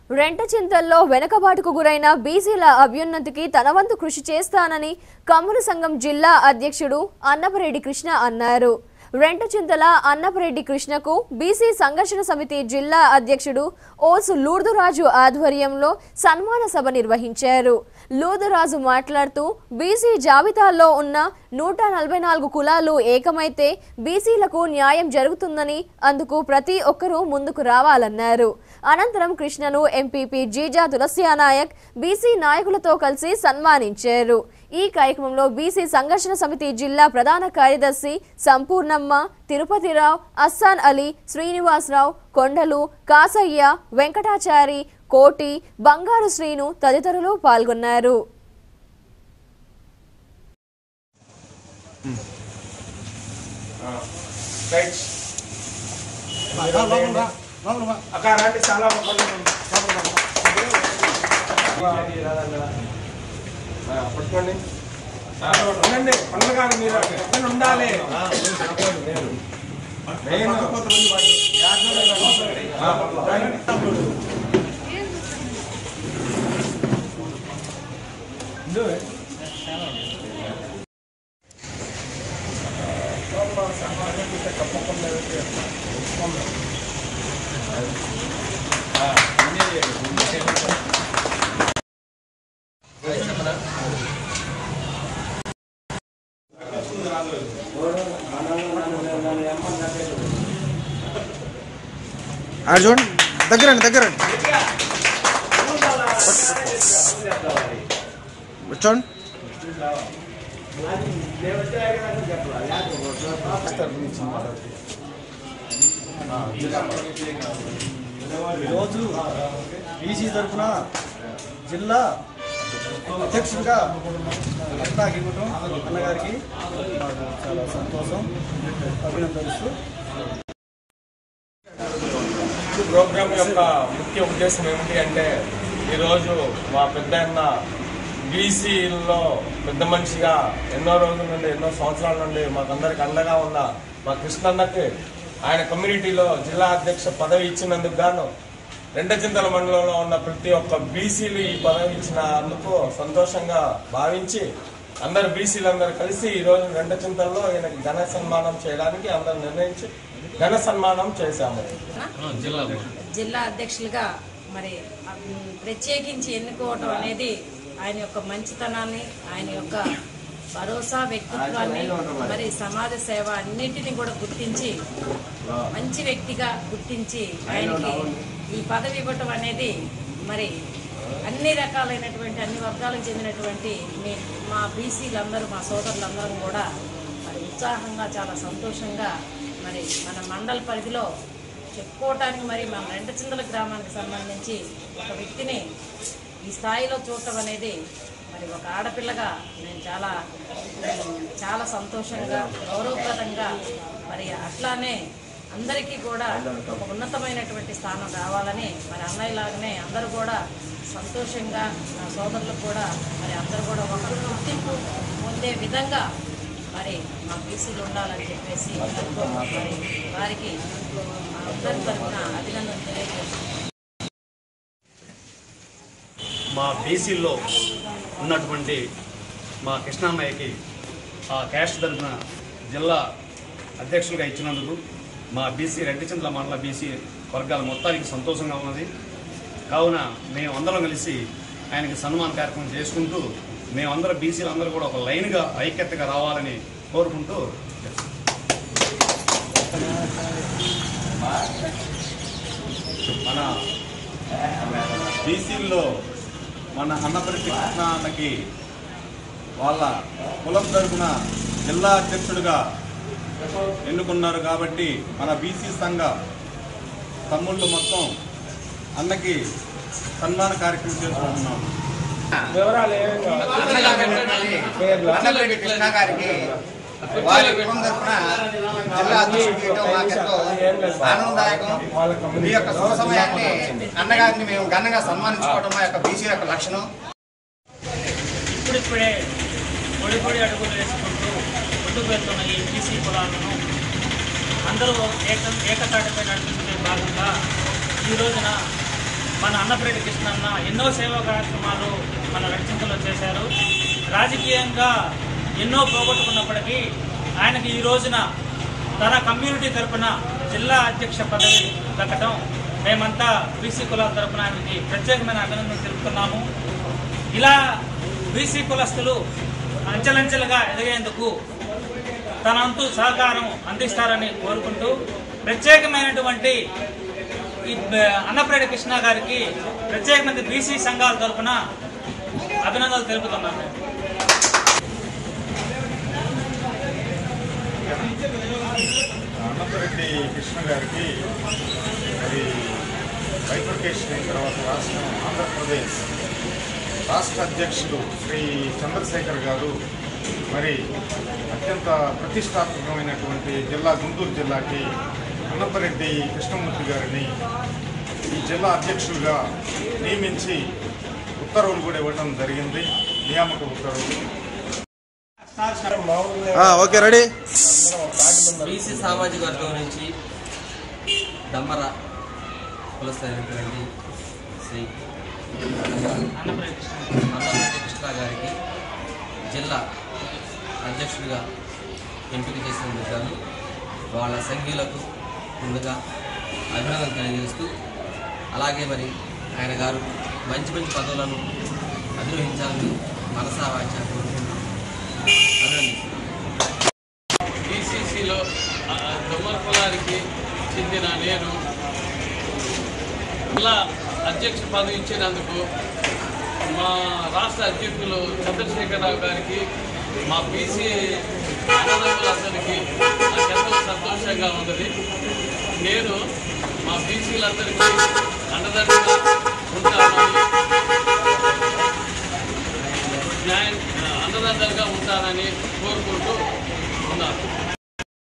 రెంటచింతల్లో వెనుకబాటుకు గురైన బీసీల అభ్యున్నతికి తన వంతు కృషి చేస్తానని కమ్ముల సంఘం జిల్లా అధ్యక్షుడు అన్నపరెడ్డి కృష్ణ అన్నారు రెంటచింతల అన్నపరెడ్డి కృష్ణకు బీసీ సంఘర్షణ సమితి జిల్లా అధ్యక్షుడు ఓసు లూర్దురాజు ఆధ్వర్యంలో సన్మాన సభ నిర్వహించారు లూర్దురాజు మాట్లాడుతూ బీసీ జాబితాలో ఉన్న నూట నలభై నాలుగు కులాలు ఏకమైతే బీసీలకు న్యాయం జరుగుతుందని అందుకు ప్రతి ఒక్కరూ ముందుకు రావాలన్నారు అనంతరం కృష్ణను ఎంపీపీ జీజా తులసియానాయక్ బీసీ నాయకులతో కలిసి సన్మానించారు ఈ కార్యక్రమంలో బీసీ సంఘర్షణ సమితి జిల్లా ప్రధాన కార్యదర్శి సంపూర్ణమ్మ తిరుపతిరావు అస్సాన్ అలీ శ్రీనివాసరావు కొండలు కాసయ్య వెంకటాచారి కోటి బంగారు శ్రీను తదితరులు పాల్గొన్నారు రైట్ అక్క అలాంటి చాలా పట్టుకోండి ఉండండి పండుగ కాదు మీరు ఎక్కడ ఉండాలి నేను ఆ, రండి. అర్జున్ దగ్గరండి దగ్గరండి కూర్చోండి ఈరోజు బీసీ తరఫున జిల్లా అధ్యక్షుడిగా నాకు ఇవ్వటం అన్నగారికి నాకు చాలా సంతోషం అభినందనిస్తూ ఈ ప్రోగ్రామ్ యొక్క ముఖ్య ఉద్దేశం ఏమిటి అంటే ఈరోజు మా పెద్ద బీసీలో పెద్ద మనిషిగా ఎన్నో రోజుల నుండి ఎన్నో సంవత్సరాల నుండి మాకందరికి అండగా ఉన్న మా కృష్ణన్నకి ఆయన కమ్యూనిటీలో జిల్లా అధ్యక్ష పదవి ఇచ్చినందుకు గాను రెండచింతల మండలంలో ఉన్న ప్రతి ఒక్క బీసీలు ఈ పదవి ఇచ్చినందుకు సంతోషంగా భావించి అందరు బీసీలు అందరు కలిసి ఈ రోజు రెండచింతల్లో ఈయనకి ఘన సన్మానం చేయడానికి అందరు నిర్ణయించి ఘన సన్మానం చేశాము జిల్లా అధ్యక్షులుగా మరి ఉమ్, ప్రత్యేకించి ఎన్నుకోవటం అనేది ఆయన యొక్క మంచితనాన్ని ఆయన యొక్క భరోసా వ్యక్తిత్వాన్ని మరి సమాజ సేవ అన్నింటినీ కూడా గుర్తించి మంచి వ్యక్తిగా గుర్తించి ఆయనకి ఈ పదవి ఇవ్వటం అనేది మరి అన్ని రకాలైనటువంటి అన్ని వర్గాలకు చెందినటువంటి మీ మా బీసీలందరూ మా సోదరులందరం కూడా మరి ఉత్సాహంగా చాలా సంతోషంగా మరి మన మండల పరిధిలో చెప్పుకోవటానికి మరి మన రెండచింతల గ్రామానికి సంబంధించి ఒక వ్యక్తిని ఈ స్థాయిలో చూడటం అనేది మరి ఒక ఆడపిల్లగా నేను చాలా ఉమ్, చాలా సంతోషంగా గౌరవప్రదంగా మరి అట్లానే అందరికీ కూడా ఒక ఉన్నతమైనటువంటి స్థానం రావాలని మరి అన్నయ్యలాగానే అందరూ కూడా సంతోషంగా నా సోదరులకు కూడా మరి అందరూ కూడా ఒక గుర్తింపు పొందే విధంగా మరి మా బీసీలు ఉండాలని చెప్పేసి మరి వారికి మా అందరి తరఫున అభినందన తెలియజేస్తున్నాను మా బీసీల్లో ఉన్నటువంటి మా కృష్ణాన్నయ్యకి ఆ క్యాస్ట్ తరఫున జిల్లా అధ్యక్షులుగా ఇచ్చినందుకు మా బీసీ రెడ్డిచంద్ర మండల బీసీ వర్గాల మొత్తానికి సంతోషంగా ఉన్నది కావున మేము అందరం కలిసి ఆయనకి సన్మాన కార్యక్రమం చేసుకుంటూ మేమందరం బీసీలు అందరూ కూడా ఒక లైన్గా ఐక్యతగా రావాలని కోరుకుంటూ మన బీసీల్లో మన అన్నపరెడ్డి కృష్ణ అన్నకి వాళ్ళ కులం తరపున జిల్లా అధ్యక్షుడిగా ఎన్నుకున్నారు కాబట్టి మన బీసీ సంఘ తమ్ముళ్ళు మొత్తం అన్నకి సన్మాన కార్యక్రమం చేసుకుంటున్నాం వివరాలు ఏమేమి కావాలి? పేర్లు. అన్నపరెడ్డి కృష్ణ గారికి వారి కుటుంబం తరఫున జిల్లా అధ్యక్షుడు చేయడం మాకెంతో ఆనందదాయకం ఈ యొక్క శుభ సమయాన్ని అన్నగారిని మేము ఘనంగా సన్మానించుకోవడం మా యొక్క బీసీ యొక్క లక్షణం ఇప్పుడిప్పుడే పొడి పొడి అడుగులు వేసుకుంటూ ముందుకు వెళ్తున్న ఈ బీసీ కులాలను అందరూ ఏక ఏకతాటిపై నడుపుతున్న భాగంగా ఈ రోజున మన అన్నప్రెడ్డి కృష్ణన్న ఎన్నో సేవా కార్యక్రమాలు మన రక్షించలో చేశారు రాజకీయంగా ఎన్నో పోగొట్టుకున్నప్పటికీ ఆయనకి ఈ రోజున తన కమ్యూనిటీ తరపున జిల్లా అధ్యక్ష పదవి దక్కడం మేమంతా బీసీ కులాల తరపున ఆయనకి ప్రత్యేకమైన అభినందనలు తెలుపుతున్నాము ఇలా బీసీ కులస్తులు అంచెలంచెలుగా ఎదిగేందుకు తన అంతు సహకారం అందిస్తారని కోరుకుంటూ ప్రత్యేకమైనటువంటి ఈ బ- అన్నప్రేడి కృష్ణ గారికి ప్రత్యేకమైన బీసీ సంఘాల తరఫున అభినందనలు తెలుపుతున్నాను అన్నపరెడ్డి కృష్ణ గారికి మరి బైఫర్కేషన్ అయిన తర్వాత రాష్ట్రం ఆంధ్రప్రదేశ్ రాష్ట్ర అధ్యక్షులు శ్రీ చంద్రశేఖర్ గారు మరి అత్యంత ప్రతిష్టాత్మకమైనటువంటి జిల్లా గుంటూరు జిల్లాకి అన్నపరెడ్డి కృష్ణమూర్తి గారిని ఈ జిల్లా అధ్యక్షులుగా నియమించి ఉత్తర్వులు కూడా ఇవ్వడం జరిగింది నియామక ఉత్తర్వులు ఓకే రెడీ బీసీ సామాజిక వర్గం నుంచి దమ్మర కులస్థైనటువంటి శ్రీ అన్నపరెడ్డి కృష్ణ గారికి జిల్లా అధ్యక్షుడిగా ఎంపిక చేసినందుకు గాను వాళ్ళ సంఘీయులకు ముందుగా అభినందన తెలియజేస్తూ అలాగే మరి ఆయన గారు మంచి మంచి పదవులను అధిరోహించాలని మనసా వాచా కోరుకుంటూ అభినందిస్తున్నాను బీసీసీలో దొమ్మర కులానికి చెందిన నేను జిల్లా అధ్యక్ష పదవి ఇచ్చినందుకు మా రాష్ట్ర అధ్యక్షులు చంద్రశేఖరరావు గారికి మా బీసీ అన్నదమ్ములందరికీ నాకెంతో సంతోషంగా ఉన్నది నేను మా బీసీలందరికీ అండదండగా ఉంటానని న్యాయం అండదండలుగా ఉంటానని కోరుకుంటూ ఉన్నాను